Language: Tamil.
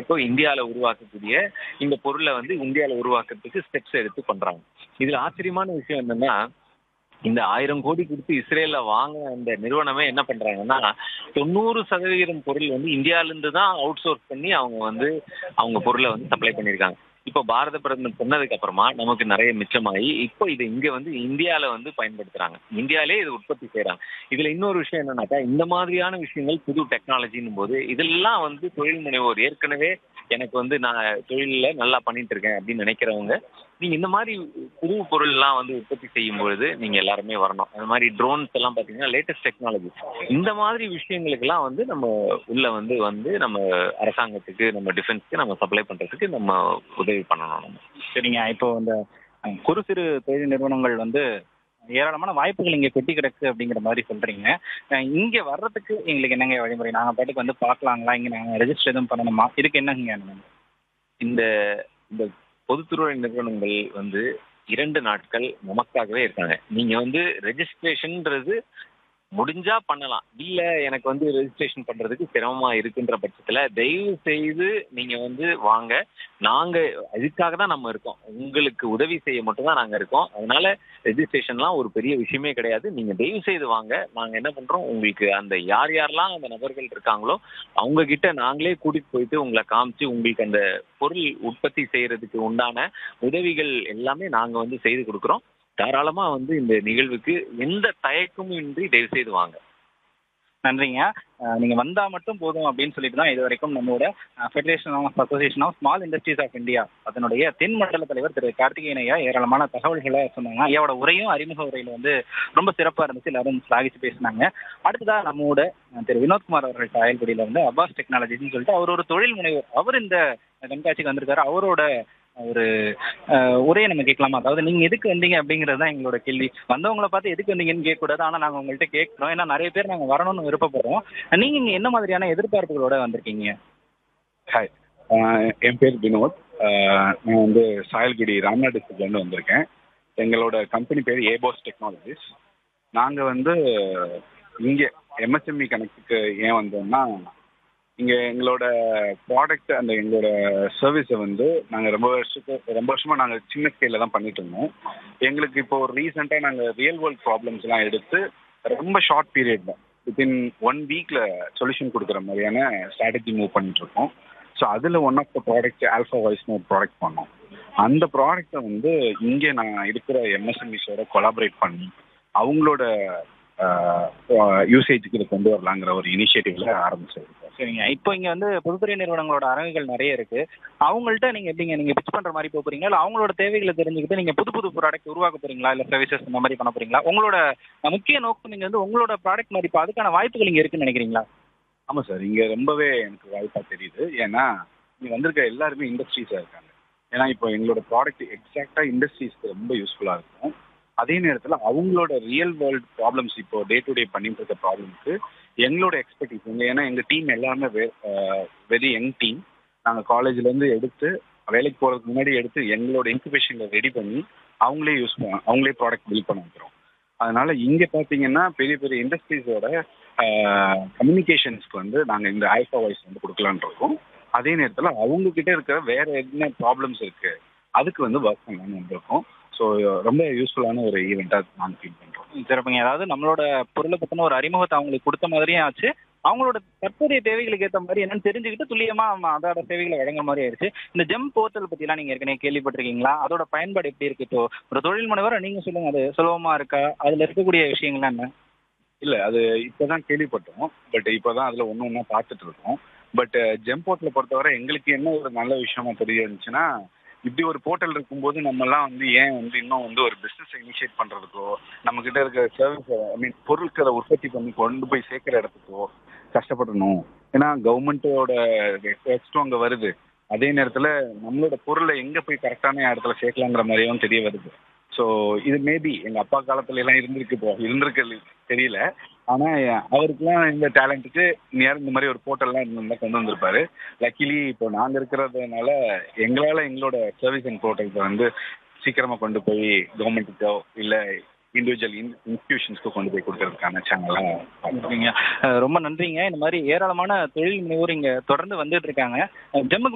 இருக்கோ இந்தியால உருவாக்கக்கூடிய இந்த பொருளை வந்து இந்தியால உருவாக்குறதுக்கு ஸ்டெப்ஸ் எடுத்து பண்றாங்க இதுல ஆச்சரியமான விஷயம் என்னன்னா இந்த ஆயிரம் கோடி கொடுத்து இஸ்ரேல்ல வாங்கின அந்த நிறுவனமே என்ன பண்றாங்கன்னா தொண்ணூறு சதவீதம் பொருள் வந்து இந்தியால இருந்து தான் அவுட் சோர்ஸ் பண்ணி அவங்க வந்து அவங்க பொருளை வந்து சப்ளை பண்ணியிருக்காங்க இப்போ பாரத பிரதமர் சொன்னதுக்கு அப்புறமா நமக்கு நிறைய மிச்சமாகி இப்போ இது இங்க வந்து இந்தியால வந்து பயன்படுத்துறாங்க இந்தியாலே இது உற்பத்தி செய்றாங்க இதுல இன்னொரு விஷயம் என்னன்னாக்கா இந்த மாதிரியான விஷயங்கள் புது டெக்னாலஜின்னும் போது இதெல்லாம் வந்து தொழில் முனைவோர் ஏற்கனவே எனக்கு வந்து நான் தொழிலில் நல்லா பண்ணிட்டு இருக்கேன் அப்படின்னு நினைக்கிறவங்க நீங்க இந்த மாதிரி புது பொருள்லாம் வந்து உற்பத்தி செய்யும் பொழுது நீங்க எல்லாருமே வரணும் அந்த மாதிரி ட்ரோன்ஸ் எல்லாம் பாத்தீங்கன்னா லேட்டஸ்ட் டெக்னாலஜி இந்த மாதிரி விஷயங்களுக்கெல்லாம் வந்து நம்ம உள்ள வந்து வந்து நம்ம அரசாங்கத்துக்கு நம்ம டிஃபென்ஸ்க்கு நம்ம சப்ளை பண்றதுக்கு நம்ம உதவி பண்ணணும் நம்ம சரிங்க இப்போ இந்த அஹ், குறு சிறு தொழில் நிறுவனங்கள் வந்து ஏராளமான வாய்ப்புகள் இங்க கொட்டி கிடக்கு அப்படிங்கிற மாதிரி சொல்றீங்க அஹ், இங்க வர்றதுக்கு எங்களுக்கு என்னங்க வழிமுறை நாங்க பாட்டுக்கு வந்து பார்க்கலாங்களா இங்க நாங்க ரெஜிஸ்டர் எதுவும் பண்ணணுமா இதுக்கு என்னங்க இந்த இந்த பொதுத்துறை நிறுவனங்கள் வந்து இரண்டு நாட்கள் நமக்காகவே இருக்காங்க நீங்க வந்து ரெஜிஸ்ட்ரேஷன்ன்றது முடிஞ்சா பண்ணலாம் இல்ல எனக்கு வந்து ரெஜிஸ்ட்ரேஷன் பண்றதுக்கு சிரமமா இருக்குன்ற பட்சத்துல தயவு செய்து நீங்க வந்து வாங்க நாங்க இதுக்காக தான் நம்ம இருக்கோம் உங்களுக்கு உதவி செய்ய மட்டும் தான் நாங்க இருக்கோம் அதனால ரெஜிஸ்ட்ரேஷன்லாம் ஒரு பெரிய விஷயமே கிடையாது நீங்க தயவு செய்து வாங்க நாங்க என்ன பண்றோம் உங்களுக்கு அந்த யார் யாரெல்லாம் அந்த நபர்கள் இருக்காங்களோ அவங்க கிட்ட நாங்களே கூட்டிட்டு போயிட்டு உங்களை காமிச்சு உங்களுக்கு அந்த பொருள் உற்பத்தி செய்யறதுக்கு உண்டான உதவிகள் எல்லாமே நாங்க வந்து செய்து கொடுக்குறோம் தாராளமா வந்து இந்த நிகழ்வுக்கு எந்த தயக்கமும் இன்றி தயவு செய்து வாங்க நன்றிங்க அஹ், நீங்க வந்தா மட்டும் போதும் அப்படின்னு சொல்லிட்டு தான் இது வரைக்கும் நம்மளோட federation of association of small industries of India அதனுடைய தென் மண்டல தலைவர் திரு கார்த்திகேயன் ஐயா ஏராளமான தகவல்களை சொன்னாங்க ஐயாவோட உரையும் அறிமுக உரையில வந்து ரொம்ப சிறப்பா இருந்துச்சு எல்லாரும் ஸ்லாகிச்சு பேசினாங்க அடுத்ததா நம்மோட அஹ், திரு வினோத்குமார் அவர்கள் காயல்குடியில வந்து அபாஸ் டெக்னாலஜின்னு சொல்லிட்டு அவர் ஒரு தொழில் முனைவர் அவர் இந்த கண்காட்சிக்கு வந்திருக்காரு அவரோட ஒரு அஹ், உரையை நம்ம கேட்கலாமா அதாவது நீங்க எதுக்கு வந்தீங்க அப்படிங்கிறது தான் எங்களோட கேள்வி வந்தவங்களை பார்த்து எதுக்கு வந்தீங்கன்னு கேட்கக்கூடாது ஆனா நாங்க உங்கள்கிட்ட கேட்கிறோம் ஏன்னா நிறைய பேர் நாங்க வரணும்னு விருப்பப்படுறோம் நீங்க இங்க என்ன மாதிரியான எதிர்பார்ப்புகளோட வந்திருக்கீங்க ஹாய் ஆஹ் என் பேர் வினோத் ஆஹ் நான் வந்து சாயல்குடி ராம்நாத் டிஸ்ட்ரிக்ட்லேருந்து வந்திருக்கேன் எங்களோட கம்பெனி பேர் ஏபோஸ் டெக்னாலஜிஸ் நாங்கள் வந்து இங்கே எம்எஸ்எம்இ கணக்குக்கு ஏன் வந்தோம்னா இங்கே எங்களோட ப்ராடக்ட் அந்த எங்களோட சர்வீஸை வந்து நாங்கள் ரொம்ப வருஷத்துக்கு ரொம்ப வருஷமாக நாங்கள் சின்ன ஸ்கேலில் தான் பண்ணிட்டு இருந்தோம் எங்களுக்கு இப்போ ரீசெண்டாக நாங்கள் ரியல் வேர்ல்ட் ப்ராப்ளம்ஸ்லாம் எடுத்து ரொம்ப ஷார்ட் பீரியட்ல வித்தின் ஒன் வீக்ல சொல்யூஷன் கொடுக்குற மாதிரியான ஸ்ட்ராட்டஜி மூவ் பண்ணிட்டு இருக்கோம் ஸோ அதில் one of the product alpha வாய்ஸ்னு ஒரு ப்ராடக்ட் பண்ணோம் அந்த ப்ராடக்ட்டை வந்து இங்கே நான் இருக்கிற எம்எஸ்எம்இஸோட கொலாபரேட் பண்ணி அவங்களோட யூசேஜுக்கு இதை கொண்டு வரலாங்கிற ஒரு இனிஷியேட்டிவ்ல ஆரம்பிச்சிருக்கோம் சரிங்க இப்போ இங்க வந்து பொதுத்துறை நிறுவனங்களோட அரங்குகள் நிறைய இருக்கு அவங்கள்ட்ட நீங்க எப்படிங்க நீங்க பிச் பண்ற மாதிரி போக போறீங்களா இல்ல அவங்களோட தேவைகளை தெரிஞ்சுக்கிட்டு நீங்க புது புது ப்ராடக்ட் உருவாக்க போறீங்களா இல்ல சர்வீசஸ் இந்த மாதிரி பண்ண போறீங்களா உங்களோட அஹ், முக்கிய நோக்கம் நீங்க வந்து உங்களோட ப்ராடக்ட் மாதிரி இப்போ அதுக்கான வாய்ப்புகள் இங்க இருக்குன்னு நினைக்கிறீங்களா ஆமாம் சார் இங்கே ரொம்பவே எனக்கு வாய்ப்பாக தெரியுது ஏன்னா இங்கே வந்திருக்க எல்லாருமே இண்டஸ்ட்ரீஸாக இருக்காங்க ஏன்னா இப்போ எங்களோட ப்ராடக்ட் எக்ஸாக்டாக இண்டஸ்ட்ரீஸ்க்கு ரொம்ப யூஸ்ஃபுல்லாக இருக்கும் அதே நேரத்தில் அவங்களோட ரியல் வேர்ல்ட் ப்ராப்ளம்ஸ் இப்போ டே டு டே பண்ணிட்டு இருக்க ப்ராப்ளம்க்கு எங்களோட எக்ஸ்பர்டீஸ் எங்க ஏன்னா எங்கள் டீம் எல்லாருமே வெரி யங் டீம் நாங்கள் காலேஜ்லேருந்து எடுத்து வேலைக்கு போகிறதுக்கு முன்னாடி எடுத்து எங்களோட இன்குபேஷனில் ரெடி பண்ணி அவங்களே யூஸ் பண்ண அவங்களே ப்ராடக்ட் பில்ட் பண்ண வைக்கிறோம் அதனால இங்கே பார்த்தீங்கன்னா பெரிய பெரிய இண்டஸ்ட்ரீஸோட கம்யூனிகேஷன்ஸ்க்கு வந்து நாங்கள் இந்த ஆல்ஃபா வாய்ஸ் வந்து கொடுக்கலான்னு இருக்கோம் அதே நேரத்தில் அவங்க கிட்ட இருக்கிற வேற என்ன ப்ராப்ளம்ஸ் இருக்கு அதுக்கு வந்து ஒர்க் பண்ணலாம்னு வந்திருக்கோம் ஸோ ரொம்ப யூஸ்ஃபுல்லான ஒரு ஈவெண்ட்டாக நாங்கள் ஃபீல் பண்ணுறோம் சிறப்புங்க அதாவது நம்மளோட பொருளை பத்தின ஒரு அறிமுகத்தை அவங்களுக்கு கொடுத்த மாதிரியும் ஆச்சு அவங்களோட தற்போதைய தேவைகளுக்கு ஏற்ற மாதிரி என்னன்னு தெரிஞ்சுக்கிட்டு துல்லியமா நம்ம அதோட சேவைகளை வழங்குற மாதிரி ஆயிருச்சு இந்த ஜெம் போர்ட்டல் பத்திலாம் நீங்க ஏற்கனவே கேள்விப்பட்டிருக்கீங்களா அதோட பயன்பாடு எப்படி இருக்கு இப்போ ஒரு தொழில் முனைவர் நீங்க சொல்லுங்க அது சுலபமா இருக்கா அதுல இருக்கக்கூடிய விஷயங்கள்லாம் என்ன இல்லை அது இப்போ தான் கேள்விப்பட்டோம் பட் இப்போ தான் அதில் ஒன்று ஒன்றா பார்த்துட்டு இருக்கோம் பட் ஜெம்போர்ட்டில் பொறுத்தவரை எங்களுக்கு என்ன ஒரு நல்ல விஷயமா தெரிய இருந்துச்சுன்னா இப்படி ஒரு போர்ட்டல் இருக்கும்போது நம்மலாம் வந்து ஏன் வந்து இன்னும் வந்து ஒரு பிஸ்னஸ் இனிஷியேட் பண்ணுறதுக்கோ நம்மக்கிட்ட இருக்கிற சர்வீஸ் ஐ மீன் பொருட்களை உற்பத்தி பண்ணி கொண்டு போய் சேர்க்குற இடத்துக்கோ கஷ்டப்படணும் ஏன்னா கவர்மெண்ட்டோட ரெக்வஸ்ட்டும் அங்கே வருது அதே நேரத்தில் நம்மளோட பொருளை எங்கே போய் கரெக்டான இடத்துல சேர்க்கலாங்கிற மாதிரியும் தெரிய வருது ஸோ இது மேபி எங்கள் அப்பா காலத்துல எல்லாம் இருந்திருக்கு இப்போ இருந்திருக்கு தெரியல ஆனால் அவருக்குலாம் இந்த டேலண்ட்டுக்கு நேரம் இந்த மாதிரி ஒரு போர்ட்டல்லாம் இருந்திருந்தா கொண்டு வந்திருப்பாரு லக்கிலி இப்போ நாங்கள் இருக்கிறதுனால எங்களால் எங்களோட சர்வீஸ் அண்ட் போர்ட்டல்ஸை வந்து சீக்கிரமாக கொண்டு போய் கவர்மெண்ட்டுக்கோ இல்லை இண்டிவிஜுவல் இன்ஸ்டிடியூஷன்ஸ்க்கு கொண்டு போய் கொடுக்கறதுக்கான சேனல்லாம் நன்றிங்க. அஹ் ரொம்ப நன்றிங்க இந்த மாதிரி ஏராளமான தொழில் முனைவோர் இங்க தொடர்ந்து வந்துட்டு இருக்காங்க அஹ் ஜெம்முக்கு